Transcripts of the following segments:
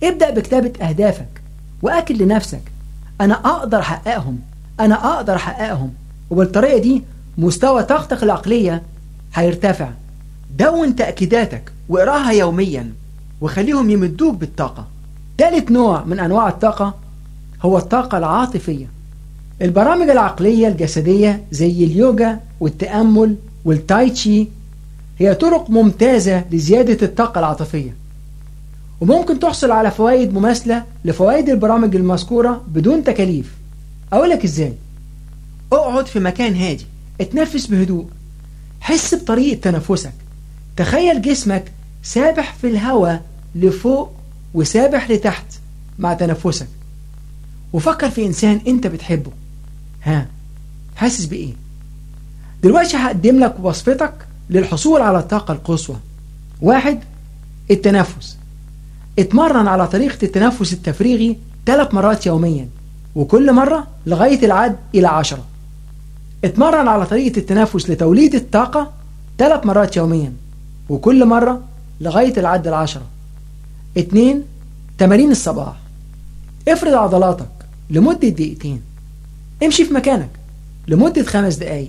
ابدأ بكتابة أهدافك وأكد لنفسك أنا أقدر أحققهم أنا أقدر أحققهم وبالطريقة دي مستوى طاقتك العقلية هيرتفع دون تأكيداتك واقراها يوميا وخليهم يمدوك بالطاقة ثالث نوع من أنواع الطاقة هو الطاقة العاطفية البرامج العقلية الجسدية زي اليوجا والتأمل والتايتشي هي طرق ممتازة لزيادة الطاقة العاطفية وممكن تحصل على فوائد مماثلة لفوائد البرامج المذكورة بدون تكاليف أقولك إزاي اقعد في مكان هادي اتنفس بهدوء حس بطريقة تنفسك تخيل جسمك سابح في الهواء لفوق وسابح لتحت مع تنفسك وفكر في إنسان أنت بتحبه ها حاسس بإيه دلوقتي هقدم لك وصفتك للحصول على الطاقة القصوى واحد التنفس اتمرن على طريقة التنفس التفريغي ثلاث مرات يوميا وكل مرة لغاية العد إلى عشرة اتمرن على طريقة التنفس لتوليد الطاقة ثلاث مرات يوميا وكل مرة لغاية العد العشرة اتنين تمارين الصباح افرد عضلاتك لمدة دقيقتين امشي في مكانك لمدة خمس دقايق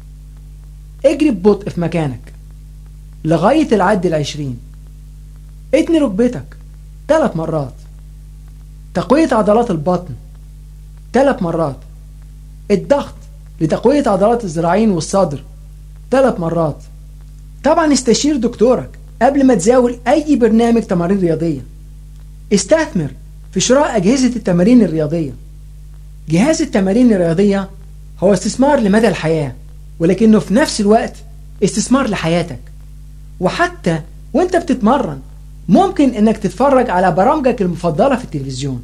اجري ببطء في مكانك لغاية العد العشرين اتني ركبتك ثلاث مرات تقوية عضلات البطن ثلاث مرات الضغط لتقوية عضلات الذراعين والصدر ثلاث مرات طبعا استشير دكتورك قبل ما تزاول أي برنامج تمارين رياضية استثمر في شراء أجهزة التمارين الرياضية جهاز التمارين الرياضية هو استثمار لمدى الحياة ولكنه في نفس الوقت استثمار لحياتك وحتى وانت بتتمرن ممكن انك تتفرج على برامجك المفضلة في التلفزيون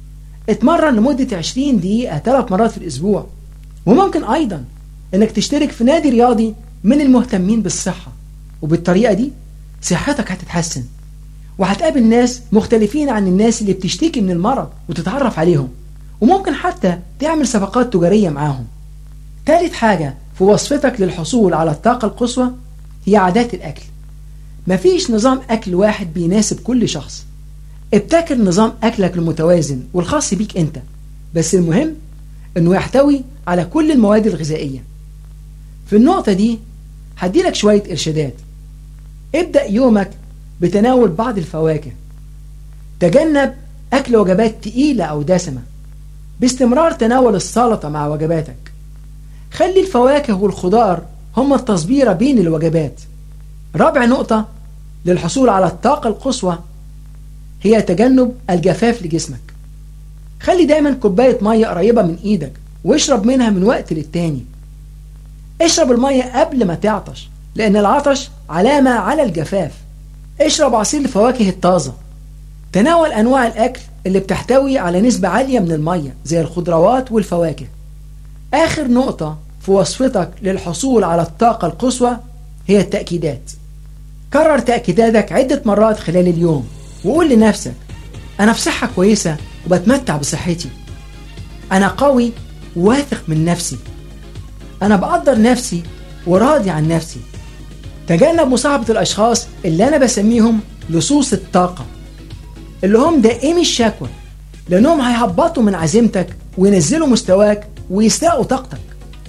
اتمرن لمدة 20 دقيقة ثلاث مرات في الأسبوع وممكن أيضا انك تشترك في نادي رياضي من المهتمين بالصحة وبالطريقة دي صحتك هتتحسن وهتقابل ناس مختلفين عن الناس اللي بتشتكي من المرض وتتعرف عليهم وممكن حتى تعمل صفقات تجارية معاهم ثالث حاجة في وصفتك للحصول على الطاقة القصوى هي عادات الأكل مفيش نظام أكل واحد بيناسب كل شخص ابتكر نظام أكلك المتوازن والخاص بيك أنت بس المهم أنه يحتوي على كل المواد الغذائية في النقطة دي هديلك شوية إرشادات ابدأ يومك بتناول بعض الفواكه تجنب أكل وجبات تقيلة أو دسمة باستمرار تناول السلطة مع وجباتك خلي الفواكه والخضار هم التصبيرة بين الوجبات رابع نقطة للحصول على الطاقة القصوى هي تجنب الجفاف لجسمك خلي دايما كوباية مية قريبة من ايدك واشرب منها من وقت للتاني اشرب المية قبل ما تعطش لأن العطش علامة على الجفاف اشرب عصير الفواكه الطازة تناول أنواع الأكل اللي بتحتوي على نسبة عالية من المية زي الخضروات والفواكه آخر نقطة في وصفتك للحصول على الطاقة القصوى هي التأكيدات كرر تأكيداتك عدة مرات خلال اليوم وقول لنفسك أنا في صحة كويسة وبتمتع بصحتي أنا قوي وواثق من نفسي أنا بقدر نفسي وراضي عن نفسي تجنب مصاحبة الأشخاص اللي أنا بسميهم لصوص الطاقة اللي هم دائمي الشكوى لأنهم هيهبطوا من عزيمتك وينزلوا مستواك ويسرقوا طاقتك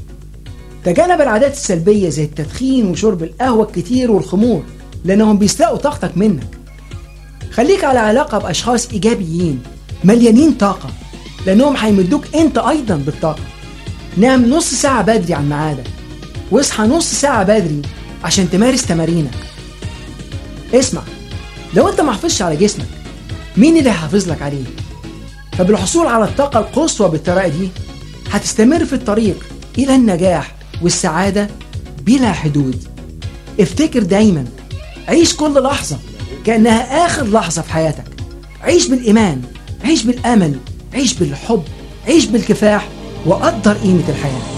تجنب العادات السلبية زي التدخين وشرب القهوة الكتير والخمور لأنهم بيسرقوا طاقتك منك خليك على علاقة بأشخاص إيجابيين مليانين طاقة لأنهم هيمدوك أنت أيضا بالطاقة نام نص ساعة بدري عن ميعادك واصحى نص ساعة بدري عشان تمارس تمارينك اسمع لو انت ما حافظش على جسمك مين اللي هيحافظ لك عليه فبالحصول على الطاقة القصوى بالطريقة دي هتستمر في الطريق إلى النجاح والسعادة بلا حدود افتكر دايما عيش كل لحظة كأنها آخر لحظة في حياتك عيش بالإيمان عيش بالأمل عيش بالحب عيش بالكفاح وقدر قيمة الحياه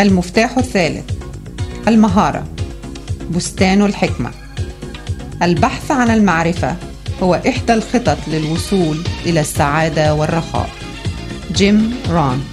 المفتاح الثالث المهارة بستان الحكمة البحث عن المعرفة هو إحدى الخطط للوصول إلى السعادة والرخاء جيم ران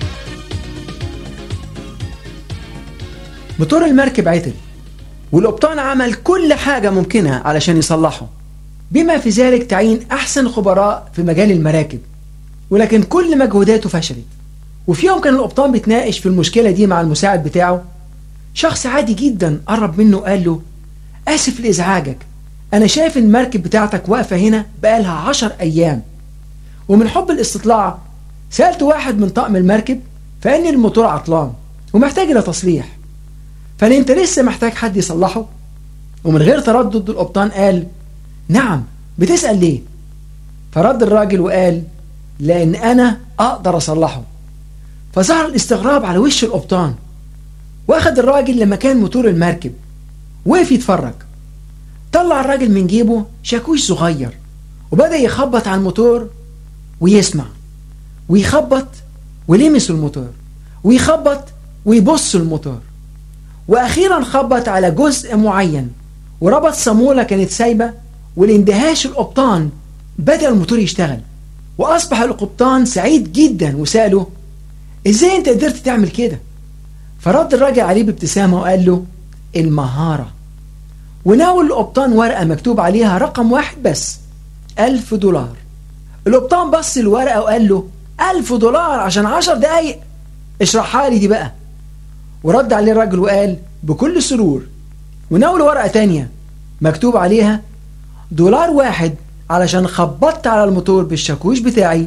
موتور المركب عطل والقبطان عمل كل حاجة ممكنة علشان يصلحه بما في ذلك تعيين أحسن خبراء في مجال المراكب ولكن كل مجهوداته فشلت وفي يوم كان القبطان بيتناقش في المشكلة دي مع المساعد بتاعه شخص عادي جدا قرب منه وقال له آسف لإزعاجك أنا شايف إن المركب بتاعتك واقفة هنا بقالها عشر أيام ومن حب الاستطلاع سألت واحد من طقم المركب فقال لي الموتور عطلان ومحتاج إلى تصليح فهل أنت لسه محتاج حد يصلحه؟ ومن غير تردد القبطان قال نعم بتسأل ليه؟ فرد الراجل وقال لأن أنا أقدر أصلحه فظهر الاستغراب على وش القبطان واخد الراجل لمكان موتور المركب وقف يتفرج طلع الراجل من جيبه شاكوش صغير وبدأ يخبط على الموتور ويسمع ويخبط ولمس الموتور ويخبط ويبص الموتور وأخيرا خبط على جزء معين وربط صامولة كانت سايبة والاندهاش القبطان بدأ الموتور يشتغل وأصبح القبطان سعيد جدا وسأله إزاي أنت قدرت تعمل كده فرد الراجل عليه بابتسامة وقال له المهارة وناول القبطان ورقة مكتوب عليها رقم واحد بس ألف دولار القبطان بص الورقة وقال له ألف دولار عشان عشر دقايق اشرحها لي دي بقى ورد عليه الراجل وقال بكل سرور وناول ورقة تانية مكتوب عليها دولار واحد علشان خبطت على الموتور بالشاكوش بتاعي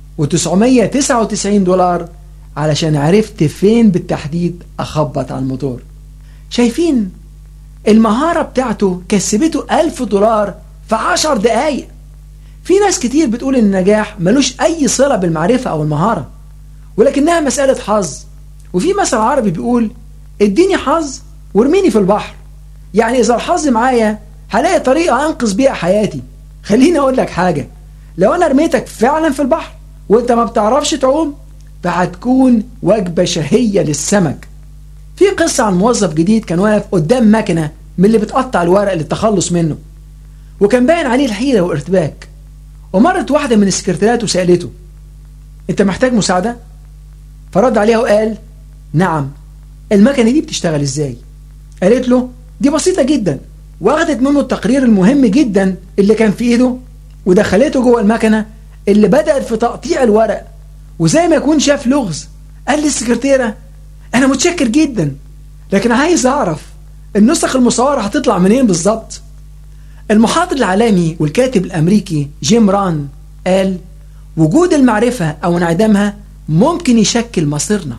و999 دولار علشان عرفت فين بالتحديد أخبط على الموتور شايفين المهارة بتاعته كسبته ألف دولار في عشر دقايق في ناس كتير بتقول إن النجاح ملوش أي صلة بالمعرفة أو المهارة ولكنها مسألة حظ وفي مثل عربي بيقول اديني حظ وارميني في البحر يعني إذا الحظ معايا هلاقي طريقة أنقذ بيها حياتي خليني أقول لك حاجة لو أنا رميتك فعلا في البحر وأنت ما بتعرفش تعوم فهتكون وجبة شهية للسمك في قصة عن موظف جديد كان واقف قدام مكنة من اللي بتقطع الورق للتخلص منه وكان باين عليه الحيرة والارتباك ومرت واحدة من السكرتيرات وسألته انت محتاج مساعدة؟ فرد عليها وقال نعم المكنة دي بتشتغل ازاي؟ قالت له دي بسيطة جدا واخدت منه التقرير المهم جدا اللي كان في ايده ودخلته جوه المكنة اللي بدأت في تقطيع الورق وزي ما يكون شاف لغز قال للسكرتيرة أنا متشكر جدا لكن عايز أعرف النسخ المصورة هتطلع منين بالظبط المحاضر العالمي والكاتب الأمريكي جيم ران قال وجود المعرفة أو انعدامها ممكن يشكل مصيرنا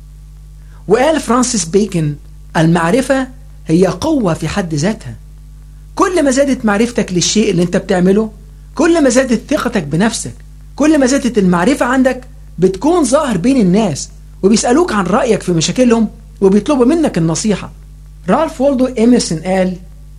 وقال فرانسيس بيكن المعرفة هي قوة في حد ذاتها كل ما زادت معرفتك للشيء اللي انت بتعمله كل ما زادت ثقتك بنفسك كل ما زادت المعرفة عندك بتكون ظاهر بين الناس وبيسألوك عن رأيك في مشاكلهم وبيطلبوا منك النصيحة رالف والدو إيمرسون قال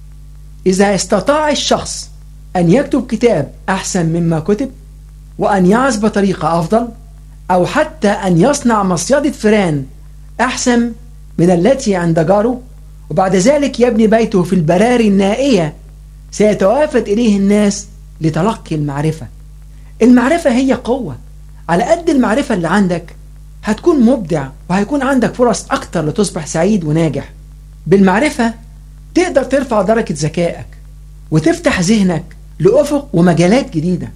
إذا استطاع الشخص أن يكتب كتاب أحسن مما كتب وأن يعز بطريقة أفضل أو حتى أن يصنع مصيدة فران أحسن من التي عند جاره وبعد ذلك يبني بيته في البراري النائية سيتوافد إليه الناس لتلقي المعرفة المعرفة هي قوة على قد المعرفة اللي عندك هتكون مبدع وهيكون عندك فرص أكتر لتصبح سعيد وناجح بالمعرفة تقدر ترفع درجة ذكائك وتفتح ذهنك لأفق ومجالات جديدة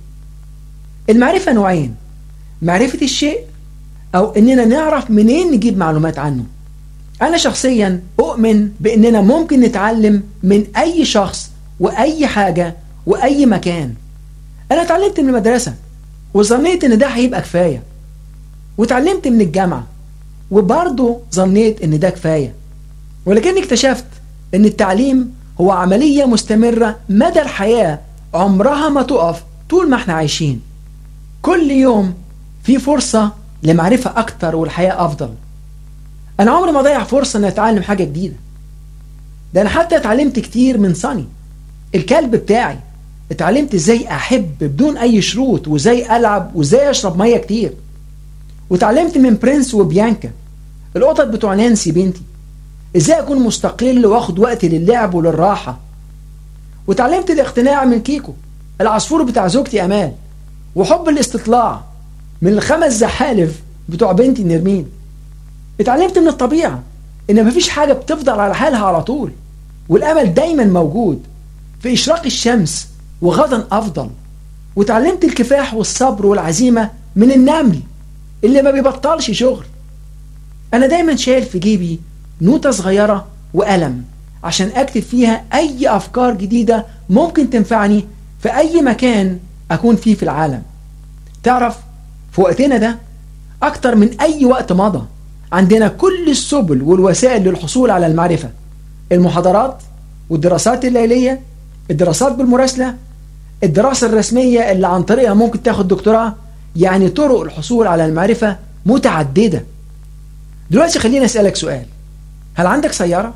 المعرفة نوعين معرفة الشيء أو إننا نعرف منين نجيب معلومات عنه أنا شخصيا أؤمن بإننا ممكن نتعلم من أي شخص وأي حاجة وأي مكان أنا اتعلمت من المدرسة وظنيت إن ده هيبقى كفاية وتعلمت من الجامعة وبرضه ظنيت إن ده كفاية ولكني اكتشفت إن التعليم هو عملية مستمرة مدى الحياة عمرها ما تقف طول ما احنا عايشين كل يوم في فرصة لمعرفة أكتر والحياة أفضل أنا عمري ما ضيع فرصة إن أتعلم حاجة جديدة ده أنا حتى اتعلمت كتير من صني الكلب بتاعي اتعلمت ازاي احب بدون اي شروط وازاي العب وازاي اشرب ميه كتير وتعلمت من برنس وبيانكا القطط بتوع نانسي بنتي ازاي اكون مستقل واخد وقت للعب وللراحة وتعلمت الاقتناع من كيكو العصفور بتاع زوجتي امال وحب الاستطلاع من الخمس زحالف بتوع بنتي نرمين اتعلمت من الطبيعة ان مفيش حاجة بتفضل على حالها على طول والامل دايما موجود في اشراق الشمس وغدا افضل وتعلمت الكفاح والصبر والعزيمة من النمل اللي ما بيبطلش شغل انا دايما شايل في جيبي نوتة صغيرة وقلم عشان اكتب فيها اي افكار جديدة ممكن تنفعني في اي مكان اكون فيه في العالم تعرف في وقتنا ده اكتر من اي وقت مضى عندنا كل السبل والوسائل للحصول على المعرفة المحاضرات والدراسات الليلية الدراسات بالمراسلة الدراسة الرسمية اللي عن طريقها ممكن تاخد دكتوراه يعني طرق الحصول على المعرفة متعددة دلوقتي خليني أسألك سؤال هل عندك سيارة؟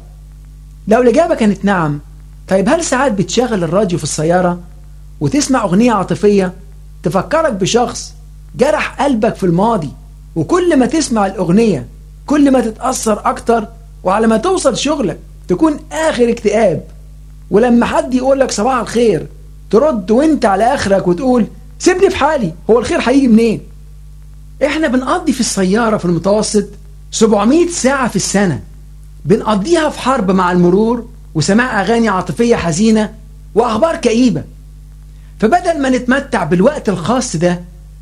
لو الإجابة كانت نعم طيب هل ساعات بتشغل الراديو في السيارة وتسمع أغنية عاطفية تفكرك بشخص جرح قلبك في الماضي وكل ما تسمع الأغنية كل ما تتأثر أكتر وعلى ما توصل شغلك تكون آخر اكتئاب ولما حد يقول لك صباح الخير ترد وانت على آخرك وتقول سيبني في حالي هو الخير هيجي منين احنا بنقضي في السيارة في المتوسط 700 ساعة في السنة بنقضيها في حرب مع المرور وسماع أغاني عاطفية حزينة وأخبار كئيبة فبدل ما نتمتع بالوقت الخاص ده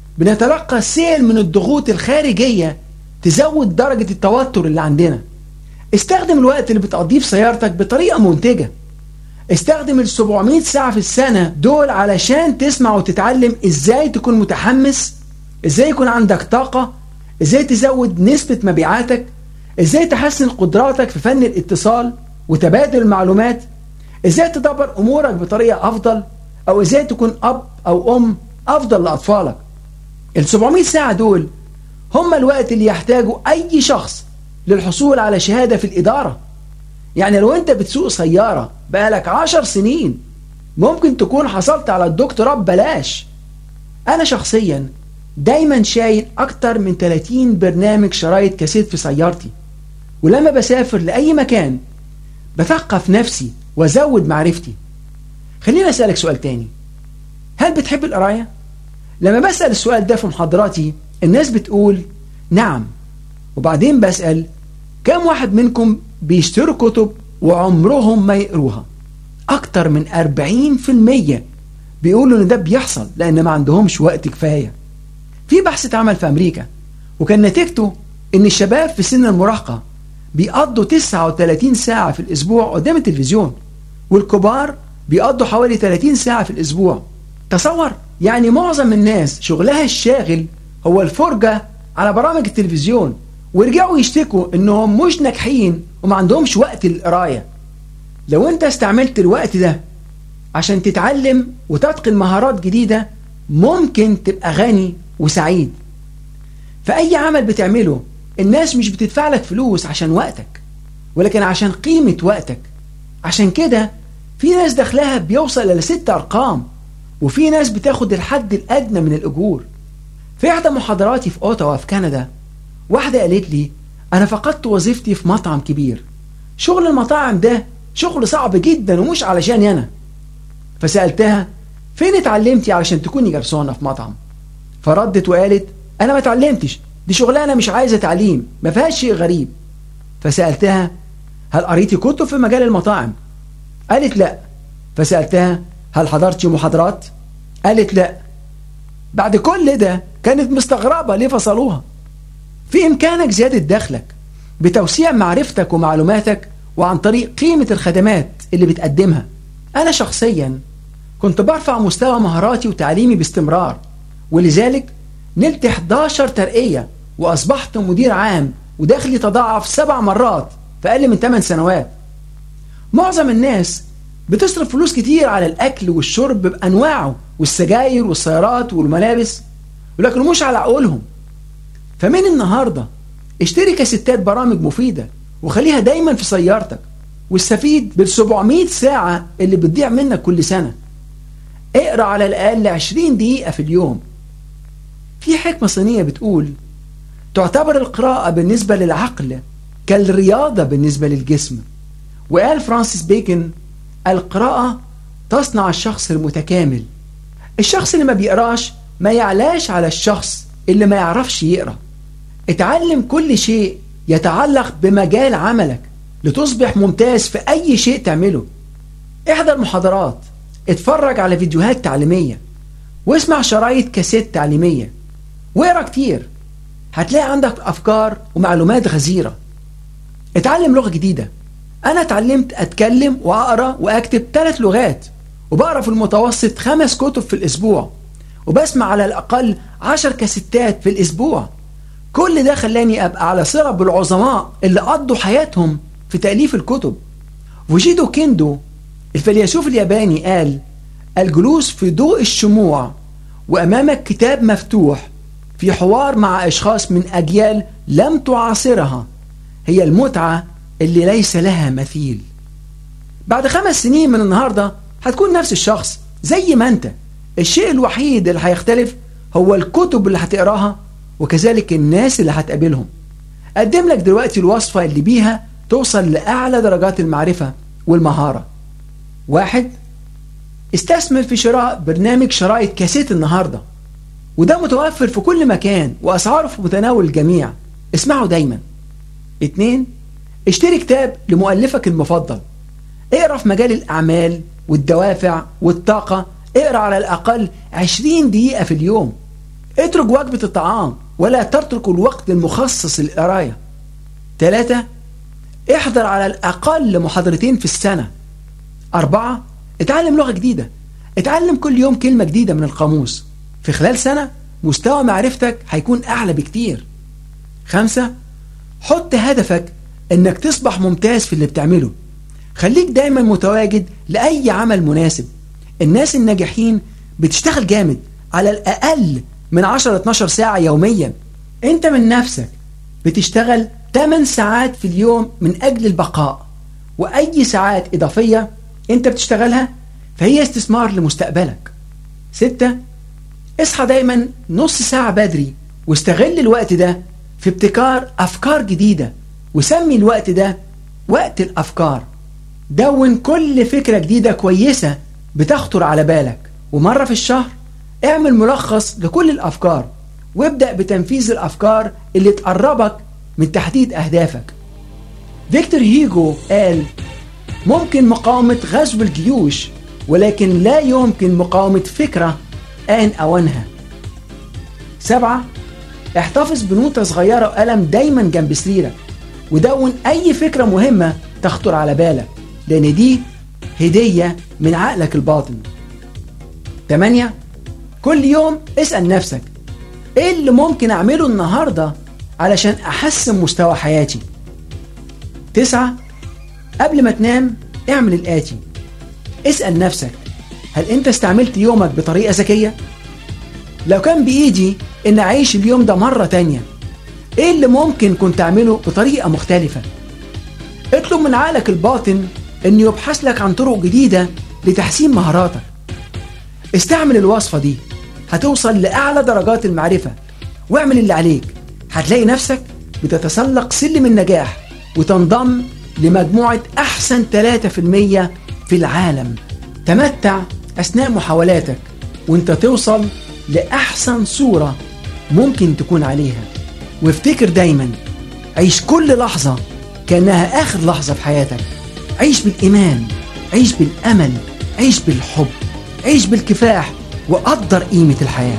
بنتلقى سيل من الضغوط الخارجية تزود درجة التوتر اللي عندنا استخدم الوقت اللي بتقضيه في سيارتك بطريقة منتجة استخدم ال 700 ساعة في السنة دول علشان تسمع وتتعلم ازاي تكون متحمس ازاي يكون عندك طاقة ازاي تزود نسبة مبيعاتك ازاي تحسن قدراتك في فن الاتصال وتبادل المعلومات ازاي تدبر امورك بطريقة افضل او ازاي تكون اب او ام افضل لاطفالك ال 700 ساعة دول هم الوقت اللي يحتاجه اي شخص للحصول على شهادة في الادارة يعني لو انت بتسوق سيارة بقالك عشر سنين ممكن تكون حصلت على الدكتوراه ببلاش انا شخصيا دايما شايل اكتر من 30 برنامج شرايط كاسيت في سيارتي ولما بسافر لأي مكان بثقف نفسي وازود معرفتي خليني أسألك سؤال تاني هل بتحب القراية؟ لما بسأل السؤال ده في محاضراتي الناس بتقول نعم وبعدين بسأل كم واحد منكم بيشتروا كتب وعمرهم ما يقروها أكتر من 40% بيقولوا إن ده بيحصل لأن ما عندهمش وقت كفاية في بحث اتعمل في أمريكا وكان نتيجته إن الشباب في سن المراهقة بيقضوا 39 ساعة في الأسبوع قدام التلفزيون والكبار بيقضوا حوالي 30 ساعة في الأسبوع تصور يعني معظم الناس شغلها الشاغل هو الفرجة على برامج التلفزيون ورجعوا يشتكوا انهم مش ناجحين وما عندهمش وقت للقرايه لو انت استعملت الوقت ده عشان تتعلم وتتقن مهارات جديدة ممكن تبقى غني وسعيد فأي عمل بتعمله الناس مش بتدفع لك فلوس عشان وقتك ولكن عشان قيمة وقتك عشان كده في ناس دخلها بيوصل إلى ست أرقام وفي ناس بتاخد الحد الأدنى من الأجور في إحدى محاضراتي في أوتاوا في كندا واحدة قالت لي أنا فقدت وظيفتي في مطعم كبير شغل المطاعم ده شغل صعب جدا ومش علشاني أنا فسألتها فين اتعلمتي علشان تكوني جرسونة في مطعم فردت وقالت أنا ما اتعلمتش دي شغلانة مش عايزة تعليم ما فيهاش شيء غريب فسألتها هل قريتي كتب في مجال المطاعم قالت لا فسألتها هل حضرتي محاضرات قالت لا بعد كل ده كانت مستغربة ليه فصلوها في إمكانك زيادة دخلك بتوسيع معرفتك ومعلوماتك وعن طريق قيمة الخدمات اللي بتقدمها أنا شخصيا كنت برفع مستوى مهاراتي وتعليمي باستمرار ولذلك نلت 11 ترقية وأصبحت مدير عام ودخلي تضاعف سبع مرات في أقل من 8 سنوات معظم الناس بتصرف فلوس كتير على الأكل والشرب بأنواعه والسجاير والسيارات والملابس ولكن مش على عقولهم فمن النهاردة اشتري كاسيتات برامج مفيدة وخليها دايما في سيارتك واستفيد بال 700 ساعة اللي بتضيع منك كل سنة اقرأ على الأقل 20 دقيقة في اليوم في حكمة صينية بتقول تعتبر القراءة بالنسبة للعقل كالرياضة بالنسبة للجسم وقال فرانسيس بيكن القراءة تصنع الشخص المتكامل الشخص اللي ما بيقراش ما يعلاش على الشخص اللي ما يعرفش يقرأ اتعلم كل شيء يتعلق بمجال عملك لتصبح ممتاز في أي شيء تعمله احضر محاضرات اتفرج على فيديوهات تعليمية واسمع شرايط كاسيت تعليمية واقرا كتير هتلاقي عندك أفكار ومعلومات غزيرة اتعلم لغة جديدة أنا اتعلمت أتكلم وأقرأ وأكتب ثلاث لغات وبقرأ في المتوسط خمس كتب في الأسبوع وبسمع على الأقل عشر كاسيتات في الأسبوع كل ده خلاني أبقى على صلة بالعظماء اللي قضوا حياتهم في تأليف الكتب وجيدو كيندو الفيلسوف الياباني قال الجلوس في ضوء الشموع وأمامك كتاب مفتوح في حوار مع أشخاص من أجيال لم تعاصرها هي المتعة اللي ليس لها مثيل بعد خمس سنين من النهاردة هتكون نفس الشخص زي ما أنت الشيء الوحيد اللي هيختلف هو الكتب اللي هتقراها وكذلك الناس اللي هتقابلهم أقدم لك دلوقتي الوصفة اللي بيها توصل لأعلى درجات المعرفة والمهارة واحد استثمر في شراء برنامج شرائط كاسيت النهاردة وده متوفر في كل مكان وأسعاره في متناول الجميع اسمعه دايما اتنين اشتري كتاب لمؤلفك المفضل اقرا في مجال الأعمال والدوافع والطاقة اقرا على الأقل 20 دقيقة في اليوم اترك وجبة الطعام ولا تترك الوقت المخصص للقراية ثلاثة احضر على الأقل محاضرتين في السنة أربعة اتعلم لغة جديدة اتعلم كل يوم كلمة جديدة من القاموس في خلال سنة مستوى معرفتك هيكون أعلى بكتير خمسة حط هدفك انك تصبح ممتاز في اللي بتعمله خليك دايما متواجد لأي عمل مناسب الناس الناجحين بتشتغل جامد على الأقل من 10-12 ساعة يوميا انت من نفسك بتشتغل 8 ساعات في اليوم من أجل البقاء وأي ساعات إضافية انت بتشتغلها فهي استثمار لمستقبلك ستة اصحى دايما نص ساعة بدري واستغل الوقت ده في ابتكار أفكار جديدة وسمي الوقت ده وقت الأفكار دون كل فكرة جديدة كويسة بتخطر على بالك ومرة في الشهر اعمل ملخص لكل الأفكار وابدأ بتنفيذ الأفكار اللي تقربك من تحديد أهدافك فيكتور هيجو قال ممكن مقاومة غزو الجيوش ولكن لا يمكن مقاومة فكرة آن أوانها سبعة احتفظ بنوتة صغيرة وقلم دايما جنب سريرك ودون أي فكرة مهمة تخطر على بالك لأن دي هدية من عقلك الباطن 8 كل يوم اسأل نفسك ايه اللي ممكن اعمله النهاردة علشان احسن مستوى حياتي تسعة قبل ما تنام اعمل الآتي اسأل نفسك هل انت استعملت يومك بطريقة ذكية؟ لو كان بإيدي ان اعيش اليوم ده مرة تانية ايه اللي ممكن كنت اعمله بطريقة مختلفة؟ اطلب من عقلك الباطن انه يبحث لك عن طرق جديدة لتحسين مهاراتك استعمل الوصفة دي هتوصل لأعلى درجات المعرفة واعمل اللي عليك هتلاقي نفسك بتتسلق سلم النجاح وتنضم لمجموعة أحسن 3% في العالم تمتع أثناء محاولاتك وانت توصل لأحسن صورة ممكن تكون عليها وافتكر دايما عيش كل لحظة كأنها آخر لحظة في حياتك عيش بالإيمان عيش بالأمل عيش بالحب عيش بالكفاح وقدر قيمة الحياة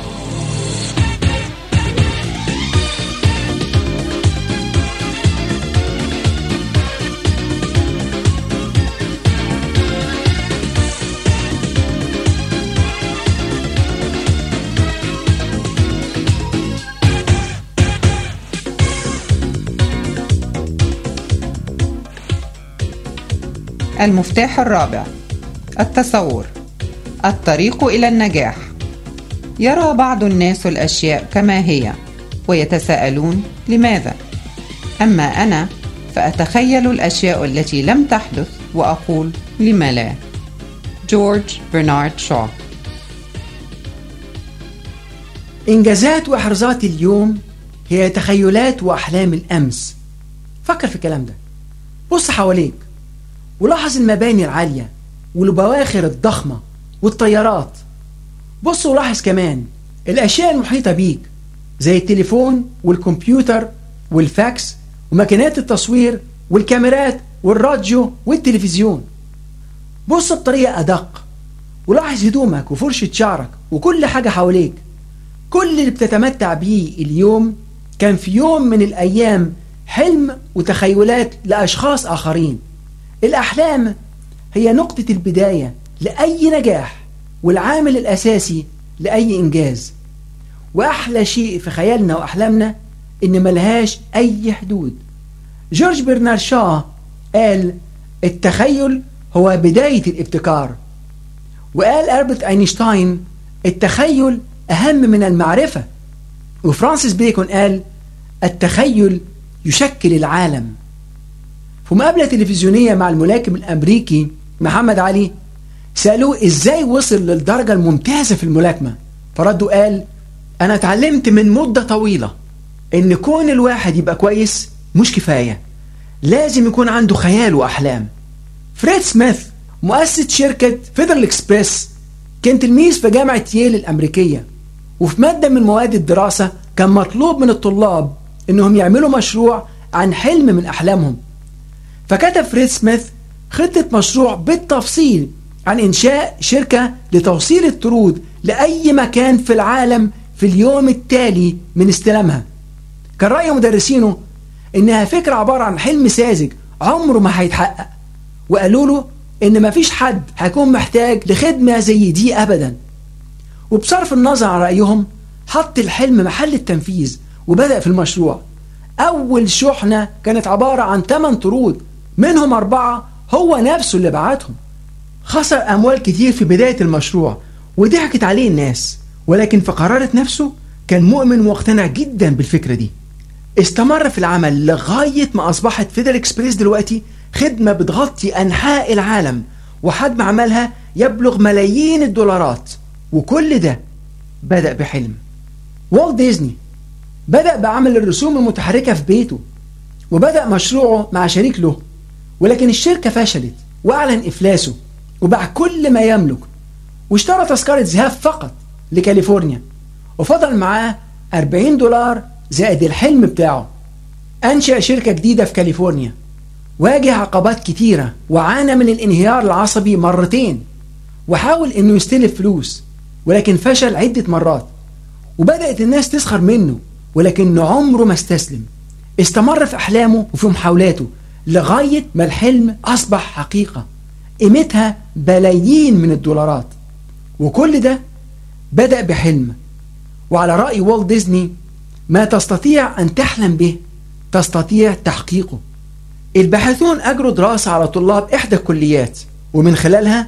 المفتاح الرابع التصور الطريق إلى النجاح يرى بعض الناس الأشياء كما هي ويتساءلون لماذا أما أنا فأتخيل الأشياء التي لم تحدث وأقول لما لا جورج برنارد شو إنجازات وإحرازات اليوم هي تخيلات وأحلام الأمس فكر في الكلام ده بص حواليك ولاحظ المباني العالية والبواخر الضخمة والطيارات بص ولاحظ كمان الأشياء المحيطة بيك زي التليفون والكمبيوتر والفاكس وماكينات التصوير والكاميرات والراديو والتلفزيون بص بطريقة أدق ولاحظ هدومك وفرشة شعرك وكل حاجة حواليك كل اللي بتتمتع بيه اليوم كان في يوم من الأيام حلم وتخيلات لأشخاص آخرين الأحلام هي نقطة البداية لأي نجاح والعامل الأساسي لأي إنجاز وأحلى شيء في خيالنا وأحلامنا إن ملهاش أي حدود جورج برنارد شا قال التخيل هو بداية الابتكار وقال ألبرت أينشتاين التخيل أهم من المعرفة وفرانسيس بيكون قال التخيل يشكل العالم في مقابلة تلفزيونية مع الملاكم الأمريكي محمد علي سألوه إزاي وصل للدرجة الممتازة في الملاكمة فردوا قال أنا اتعلمت من مدة طويلة إن كون الواحد يبقى كويس مش كفاية لازم يكون عنده خيال وأحلام فريد سميث مؤسس شركة فيدرال اكسبريس كان تلميذ في جامعة ييل الأمريكية وفي مادة من مواد الدراسة كان مطلوب من الطلاب إنهم يعملوا مشروع عن حلم من أحلامهم فكتب فريد سميث خطة مشروع بالتفصيل عن إنشاء شركة لتوصيل الطرود لأي مكان في العالم في اليوم التالي من استلامها كان رأي مدرسينه إنها فكرة عبارة عن حلم ساذج عمره ما هيتحقق وقالوا له إن مفيش حد هيكون محتاج لخدمة زي دي أبدا وبصرف النظر عن رأيهم حط الحلم محل التنفيذ وبدأ في المشروع أول شحنة كانت عبارة عن 8 طرود منهم أربعة هو نفسه اللي بعتهم خسر أموال كتير في بداية المشروع وضحكت عليه الناس ولكن في قرارة نفسه كان مؤمن واقتنع جدا بالفكرة دي استمر في العمل لغاية ما أصبحت فيدل اكسبريس دلوقتي خدمة بتغطي أنحاء العالم وحجم عملها يبلغ ملايين الدولارات وكل ده بدأ بحلم والت ديزني بدأ بعمل الرسوم المتحركة في بيته وبدأ مشروعه مع شريك له ولكن الشركة فشلت وأعلن إفلاسه وباع كل ما يملك واشترى تذكرة ذهاب فقط لكاليفورنيا وفضل معاه 40 دولار زائد الحلم بتاعه أنشأ شركة جديدة في كاليفورنيا واجه عقبات كتيرة وعانى من الانهيار العصبي مرتين وحاول انه يستلف فلوس ولكن فشل عدة مرات وبدأت الناس تسخر منه ولكن عمره ما استسلم استمر في أحلامه وفي محاولاته لغاية ما الحلم أصبح حقيقة قيمتها بلايين من الدولارات وكل ده بدأ بحلم وعلى رأي والت ديزني ما تستطيع أن تحلم به تستطيع تحقيقه الباحثون أجروا دراسة على طلاب إحدى الكليات ومن خلالها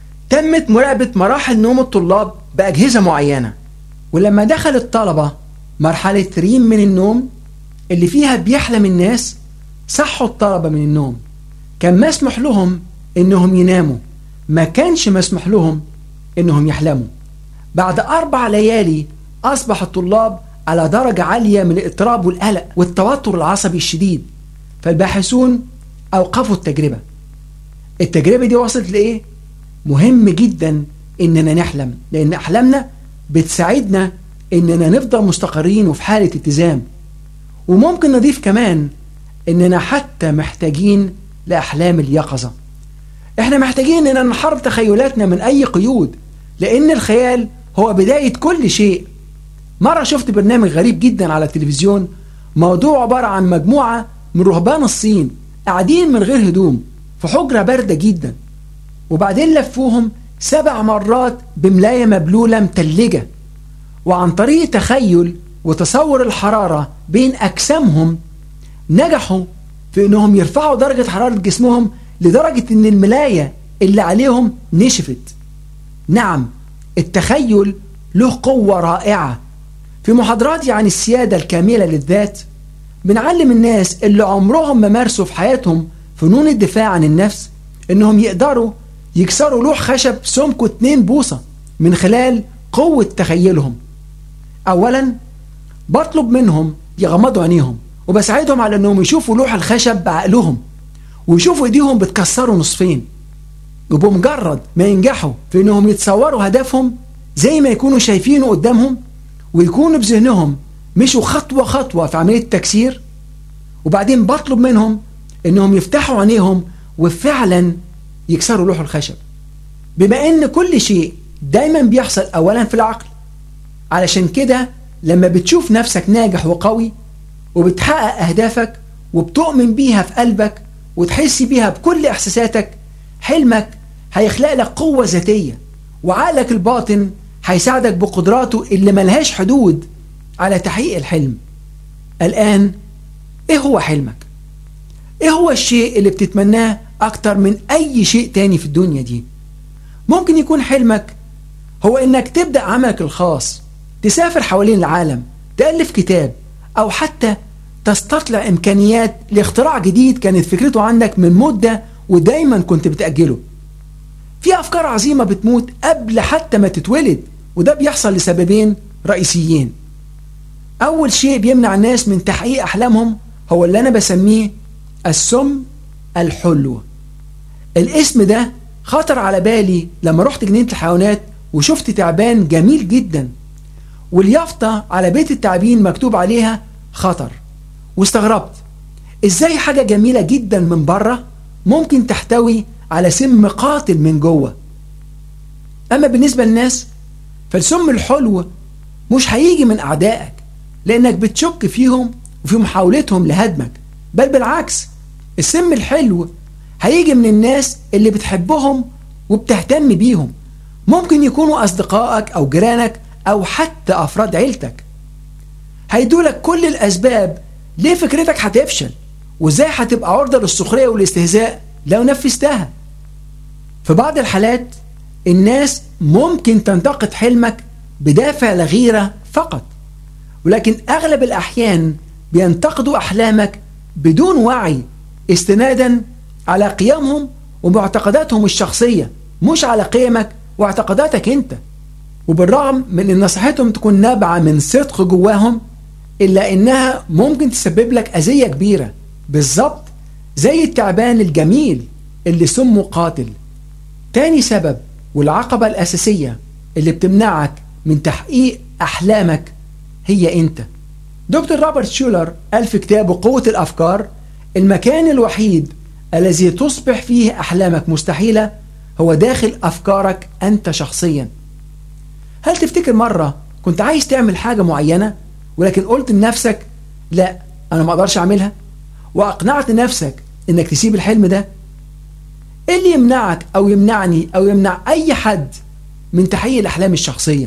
تمت مراقبة مراحل نوم الطلاب بأجهزة معينة ولما دخل الطلبة مرحلة ريم من النوم اللي فيها بيحلم الناس صحوا الطلبة من النوم كان مسمح لهم انهم يناموا ما كانش مسمح لهم انهم يحلموا بعد اربع ليالي اصبح الطلاب على درجة عالية من الاضطراب والقلق والتوتر العصبي الشديد فالباحثون اوقفوا التجربة التجربة دي وصلت لايه مهم جدا اننا نحلم لان احلامنا بتساعدنا اننا نفضل مستقرين وفي حالة اتزان وممكن نضيف كمان اننا حتى محتاجين لاحلام اليقظة احنا محتاجين اننا نحرر تخيلاتنا من اي قيود لان الخيال هو بداية كل شيء مرة شفت برنامج غريب جدا على التلفزيون موضوع عبارة عن مجموعة من رهبان الصين قاعدين من غير هدوم في حجرة باردة جدا وبعدين لفوهم سبع مرات بملاية مبلولة متلجة وعن طريق تخيل وتصور الحرارة بين أجسامهم نجحوا في أنهم يرفعوا درجة حرارة جسمهم لدرجة أن الملاية اللي عليهم نشفت نعم التخيل له قوة رائعة في محاضراتي عن السيادة الكاملة للذات بنعلم الناس اللي عمرهم ما مارسوا في حياتهم فنون الدفاع عن النفس انهم يقدروا يكسروا لوح خشب سمكه 2 بوصة من خلال قوة تخيلهم اولا بطلب منهم يغمضوا عينيهم وبساعدهم على انهم يشوفوا لوح الخشب بعقلهم ويشوفوا ايديهم بتكسروا نصفين وبمجرد ما ينجحوا في انهم يتصوروا هدفهم زي ما يكونوا شايفينه قدامهم ويكونوا بذهنهم مشوا خطوة خطوة في عملية التكسير وبعدين بطلب منهم انهم يفتحوا عينيهم وفعلا يكسروا لوح الخشب بما ان كل شيء دايما بيحصل اولا في العقل علشان كده لما بتشوف نفسك ناجح وقوي وبتحقق اهدافك وبتؤمن بيها في قلبك وتحس بيها بكل احساساتك حلمك هيخلق لك قوة ذاتية وعقلك الباطن هيساعدك بقدراته اللي ملهاش حدود على تحقيق الحلم الآن ايه هو حلمك ايه هو الشيء اللي بتتمناه اكتر من اي شيء تاني في الدنيا دي ممكن يكون حلمك هو انك تبدأ عملك الخاص تسافر حوالين العالم تألف كتاب او حتى تستطلع امكانيات لاختراع جديد كانت فكرته عندك من مدة ودايما كنت بتأجله في افكار عظيمة بتموت قبل حتى ما تتولد وده بيحصل لسببين رئيسيين اول شيء بيمنع الناس من تحقيق احلامهم هو اللي انا بسميه السم الحلو الاسم ده خطر على بالي لما رحت جنينة الحيوانات وشفت تعبان جميل جدا واليافطة على بيت التعبين مكتوب عليها خطر واستغربت ازاي حاجة جميلة جدا من بره ممكن تحتوي على سم قاتل من جوه اما بالنسبة للناس فالسم الحلو مش هيجي من اعدائك لانك بتشك فيهم وفي محاولتهم لهدمك بل بالعكس السم الحلو هيجي من الناس اللي بتحبهم وبتهتم بيهم ممكن يكونوا أصدقائك أو جيرانك أو حتى أفراد عيلتك هيدولك كل الأسباب ليه فكرتك هتفشل وإزاي هتبقى عرضة للسخرية والاستهزاء لو نفذتها في بعض الحالات الناس ممكن تنتقد حلمك بدافع الغيرة فقط ولكن أغلب الأحيان بينتقدوا أحلامك بدون وعي استنادا على قيمهم ومعتقداتهم الشخصية مش على قيمك واعتقاداتك انت وبالرغم من ان نصيحتهم تكون نابعة من صدق جواهم الا انها ممكن تسبب لك اذية كبيرة بالظبط زي التعبان الجميل اللي سمه قاتل تاني سبب والعقبة الأساسية اللي بتمنعك من تحقيق أحلامك هي أنت دكتور روبرت شولر قال في كتابه قوة الأفكار المكان الوحيد الذي تصبح فيه أحلامك مستحيلة هو داخل أفكارك أنت شخصيا هل تفتكر مرة كنت عايز تعمل حاجة معينة ولكن قلت لنفسك لا أنا ما أقدرش أعملها وأقنعت نفسك إنك تسيب الحلم ده إيه اللي يمنعك أو يمنعني أو يمنع أي حد من تحقيق الأحلام الشخصية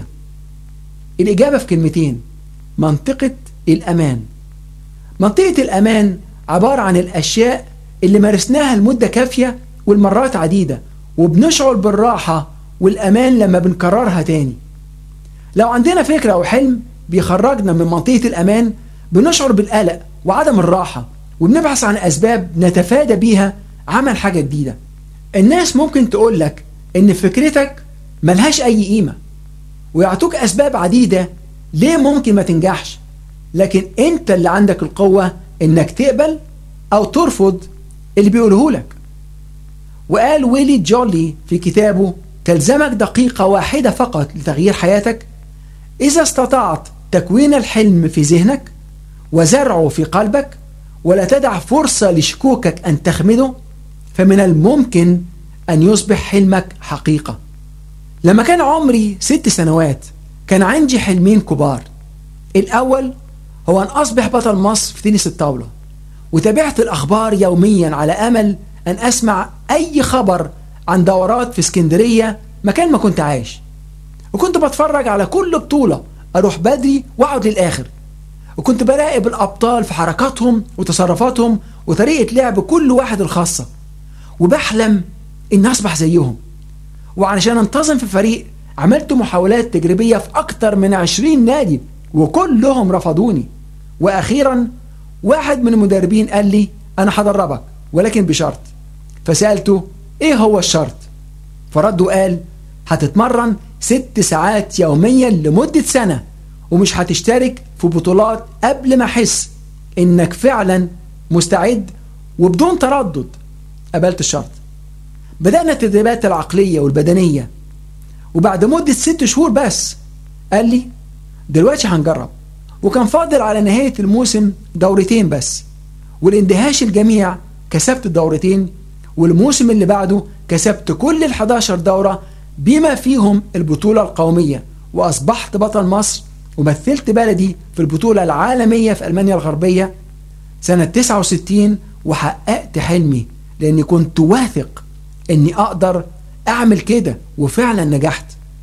الإجابة في كلمتين منطقة الأمان منطقة الأمان عبارة عن الأشياء اللي مارسناها لمدة كافية والمرات عديدة وبنشعر بالراحة والأمان لما بنكررها تاني لو عندنا فكرة أو حلم بيخرجنا من منطقة الأمان بنشعر بالقلق وعدم الراحة وبنبحث عن أسباب نتفادى بيها عمل حاجة جديدة الناس ممكن تقول لك إن فكرتك ملهاش أي قيمة ويعطوك أسباب عديدة ليه ممكن ما تنجحش لكن أنت اللي عندك القوة إنك تقبل أو ترفض اللي بيقوله لك وقال ويلي جولي في كتابه تلزمك دقيقة واحدة فقط لتغيير حياتك إذا استطعت تكوين الحلم في ذهنك وزرعه في قلبك ولا تدع فرصة لشكوكك أن تخمده فمن الممكن أن يصبح حلمك حقيقة لما كان عمري ست سنوات كان عندي حلمين كبار الأول هو أن أصبح بطل مصر في تنس الطاولة وتابعت الأخبار يوميا على أمل أن أسمع أي خبر عن دورات في اسكندرية مكان ما كنت عايش وكنت بتفرج على كل بطولة أروح بدري وأقعد للآخر وكنت براقب الأبطال في حركاتهم وتصرفاتهم وطريقة لعب كل واحد الخاصة وبحلم إن أصبح زيهم وعلشان أنتظم في فريق عملت محاولات تجريبية في أكتر من عشرين نادي وكلهم رفضوني وأخيرا واحد من المدربين قال لي أنا هدربك ولكن بشرط فسألته إيه هو الشرط فرد وقال هتتمرن ست ساعات يوميا لمدة سنة ومش هتشترك في بطولات قبل ما أحس إنك فعلا مستعد وبدون تردد قبلت الشرط بدأنا التدريبات العقلية والبدنية وبعد مدة ست شهور بس قال لي دلوقتي هنجرب وكان فاضل على نهاية الموسم دورتين بس والاندهاش الجميع كسبت الدورتين والموسم اللي بعده كسبت كل ال 11 دورة بما فيهم البطولة القومية وأصبحت بطل مصر ومثلت بلدي في البطولة العالمية في ألمانيا الغربية سنة 69 وحققت حلمي لأني كنت واثق أني أقدر أعمل كده وفعلا نجحت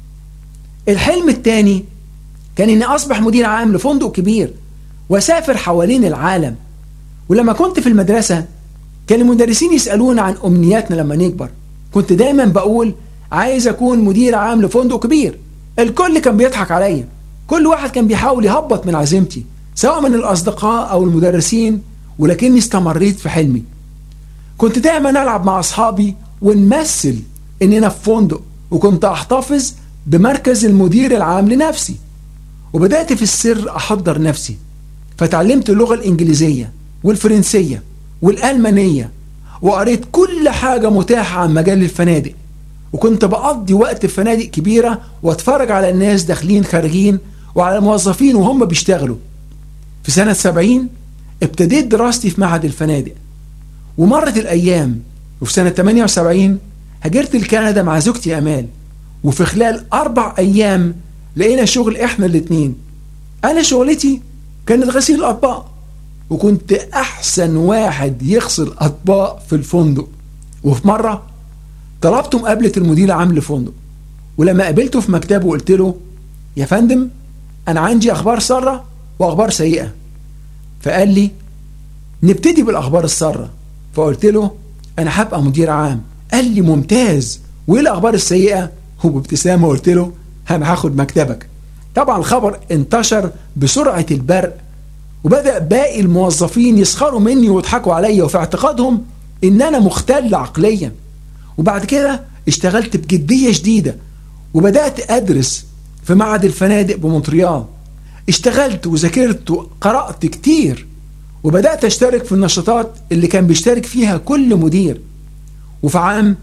الحلم الثاني كان أني أصبح مدير عام لفندق كبير وسافر حوالين العالم ولما كنت في المدرسة كان المدرسين يسألون عن أمنياتنا لما نكبر كنت دايما بقول عايز أكون مدير عام لفندق كبير الكل كان بيضحك عليا كل واحد كان بيحاول يهبط من عزيمتي سواء من الأصدقاء أو المدرسين ولكني استمريت في حلمي كنت دايما ألعب مع أصحابي ونمثل إننا في فندق وكنت أحتفظ بمركز المدير العام لنفسي وبدأت في السر أحضر نفسي فتعلمت اللغة الإنجليزية والفرنسية والألمانية وقريت كل حاجة متاحة عن مجال الفنادق وكنت بقضي وقت في فنادق كبيرة واتفرج على الناس داخلين خارجين وعلى الموظفين وهم بيشتغلوا في سنة 70 ابتديت دراستي في معهد الفنادق ومرت الأيام وفي سنة 78 هاجرت لكندا مع زوجتي أمال وفي خلال أربع أيام لقينا شغل إحنا الاتنين أنا شغلتي كانت غسيل الأطباق وكنت أحسن واحد يغسل أطباق في الفندق وفي مرة طلبت مقابلة المدير العام للفندق ولما قابلته في مكتبه قلت له يا فندم أنا عندي أخبار سارة وأخبار سيئة فقال لي نبتدي بالأخبار السارة فقلت له أنا هبقى مدير عام قال لي ممتاز وإيه الأخبار السيئة وبابتسامة قلت له أنا هاخد مكتبك طبعا الخبر انتشر بسرعة البرق وبدأ باقي الموظفين يسخروا مني ويضحكوا عليا وفي اعتقادهم إن أنا مختل عقليا وبعد كده اشتغلت بجدية شديدة وبدأت أدرس في معهد الفنادق بمونتريال اشتغلت وذاكرت وقرأت كتير وبدأت أشترك في النشاطات اللي كان بيشترك فيها كل مدير وفي عام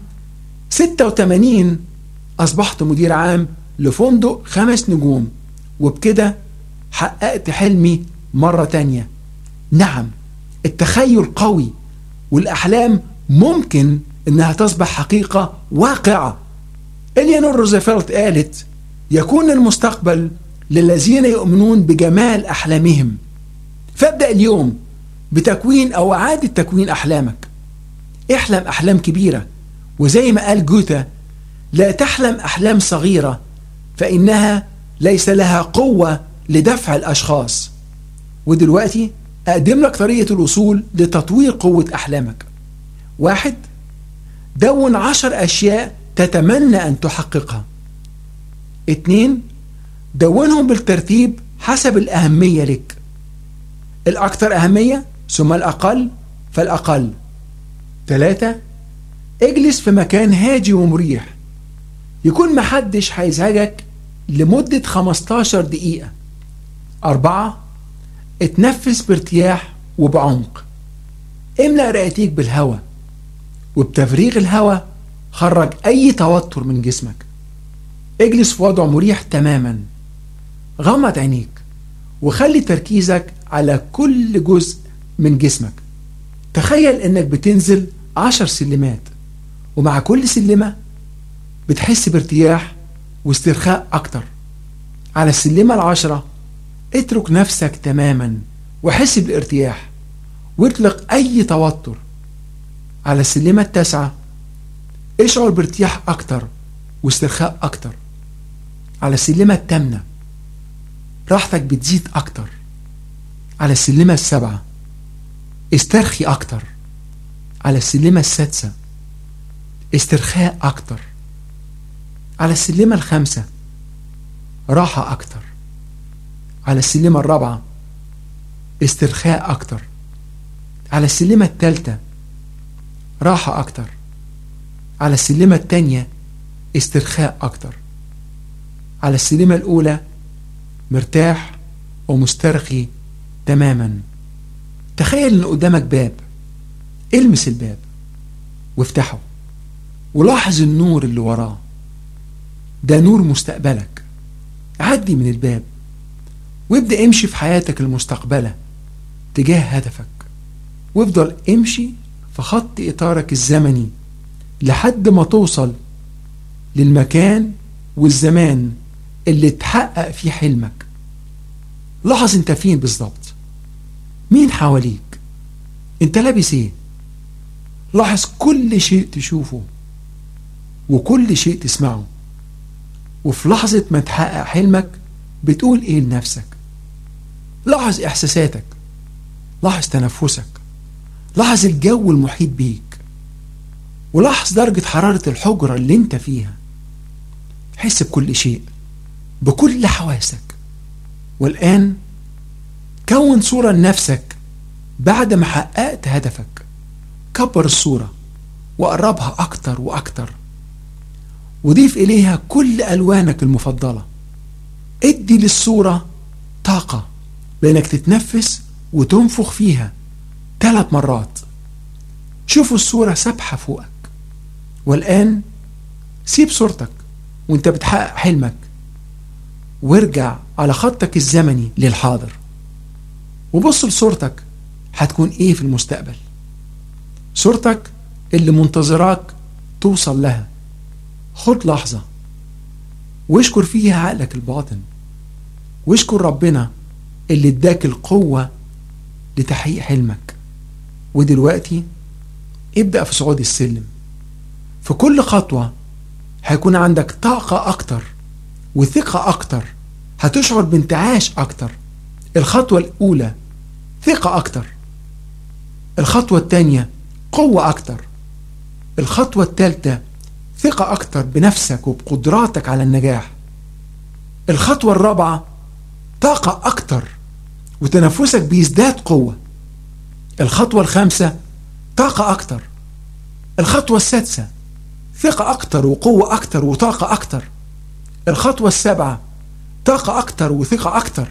86 أصبحت مدير عام لفندق خمس نجوم وبكده حققت حلمي مرة تانية نعم التخيل قوي والأحلام ممكن إنها تصبح حقيقة واقعة إليانور روزفلت قالت يكون المستقبل للذين يؤمنون بجمال أحلامهم فابدأ اليوم بتكوين أو إعادة تكوين أحلامك احلم أحلام كبيرة وزي ما قال جوتا لا تحلم أحلام صغيرة فإنها ليس لها قوة لدفع الأشخاص ودلوقتي أقدم لك طريقة الوصول لتطوير قوة أحلامك واحد دون عشر أشياء تتمنى أن تحققها اتنين دونهم بالترتيب حسب الأهمية لك الأكثر أهمية ثم الأقل فالأقل ثلاثة اجلس في مكان هادي ومريح يكون محدش هيزعجك لمدة 15 دقيقة أربعة اتنفس بارتياح وبعمق املأ رئتيك بالهواء وبتفريغ الهواء خرج أي توتر من جسمك اجلس في وضع مريح تماما غمض عينيك وخلي تركيزك على كل جزء من جسمك تخيل انك بتنزل عشر سلمات ومع كل سلمة بتحس بارتياح واسترخاء أكتر على السلمة العشرة اترك نفسك تماما وحس بالارتياح واطلق أي توتر على السلمة التاسعة اشعر بارتياح أكتر واسترخاء أكتر على السلمة الثامنة راحتك بتزيد أكتر على السلمة السابعة استرخي أكتر على السلمة السادسة استرخاء أكتر على السلمة الخامسة راحة أكتر على السلمة الرابعة استرخاء أكتر على السلمة الثالثة راحة أكتر على السلمة الثانية استرخاء أكتر على السلمة الأولى مرتاح ومسترخي تماما تخيل ان قدامك باب المس الباب وافتحه ولاحظ النور اللي وراه ده نور مستقبلك عدي من الباب وابدأ امشي في حياتك المستقبلة تجاه هدفك وافضل امشي في خط إطارك الزمني لحد ما توصل للمكان والزمان اللي تحقق فيه حلمك لاحظ انت فين بالظبط مين حواليك انت لابس ايه لاحظ كل شيء تشوفه وكل شيء تسمعه وفي لحظة ما تحقق حلمك بتقول ايه لنفسك لاحظ احساساتك لاحظ تنفسك لاحظ الجو المحيط بيك ولاحظ درجة حرارة الحجرة اللي انت فيها حس بكل شيء بكل حواسك والآن كون صورة لنفسك بعد ما حققت هدفك كبر الصورة وقربها أكتر وأكتر وضيف إليها كل ألوانك المفضلة ادي للصورة طاقة بأنك تتنفس وتنفخ فيها ثلاث مرات شوفوا الصورة سابحة فوقك والآن سيب صورتك وانت بتحقق حلمك وارجع على خطك الزمني للحاضر وبص لصورتك هتكون ايه في المستقبل صورتك اللي منتظراك توصل لها خد لحظة واشكر فيها عقلك الباطن واشكر ربنا اللي اداك القوة لتحقيق حلمك ودلوقتي ابدأ في صعود السلم في كل خطوة هيكون عندك طاقة أكتر وثقة أكتر هتشعر بانتعاش أكتر الخطوة الأولى ثقة أكتر الخطوة الثانية قوة أكتر الخطوة الثالثة ثقة أكتر بنفسك وبقدراتك على النجاح الخطوة الرابعة طاقة أكتر وتنفسك بيزداد قوة الخطوة الخامسة طاقة أكتر الخطوة السادسة ثقة أكتر وقوة أكتر وطاقة أكتر الخطوة السابعة طاقة أكتر وثقة أكتر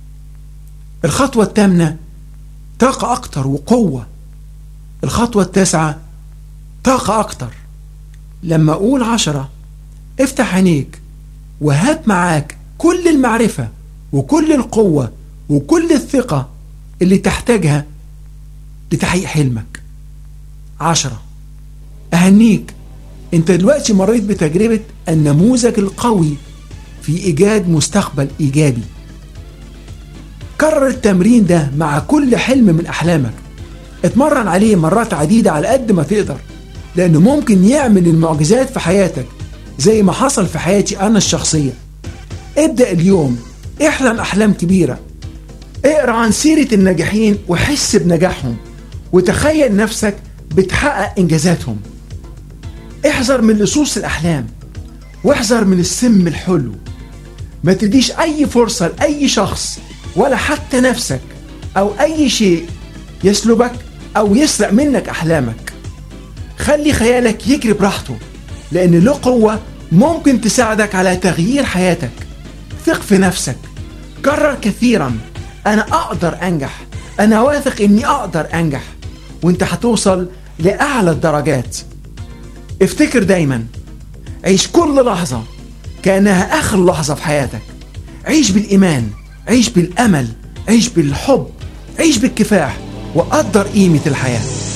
الخطوة الثامنة طاقة أكتر وقوة الخطوة التاسعة طاقة أكتر لما أقول عشرة افتح عينيك وهات معاك كل المعرفة وكل القوة وكل الثقة اللي تحتاجها لتحقيق حلمك عشرة أهنيك أنت دلوقتي مريت بتجربة النموذج القوي في إيجاد مستقبل إيجابي كرر التمرين ده مع كل حلم من أحلامك اتمرن عليه مرات عديدة على قد ما تقدر لأنه ممكن يعمل المعجزات في حياتك زي ما حصل في حياتي أنا الشخصية ابدأ اليوم احلم أحلام كبيرة اقرأ عن سيرة الناجحين وحس بنجاحهم وتخيل نفسك بتحقق إنجازاتهم احذر من لصوص الأحلام واحذر من السم الحلو ما تديش أي فرصة لأي شخص ولا حتى نفسك أو أي شيء يسلبك أو يسرق منك أحلامك خلي خيالك يجري براحته لأن له قوة ممكن تساعدك على تغيير حياتك ثق في نفسك كرر كثيرا أنا أقدر أنجح أنا واثق إني أقدر أنجح وإنت هتوصل لأعلى الدرجات افتكر دايما عيش كل لحظة كأنها آخر لحظة في حياتك عيش بالإيمان عيش بالأمل عيش بالحب عيش بالكفاح وقدر قيمة الحياه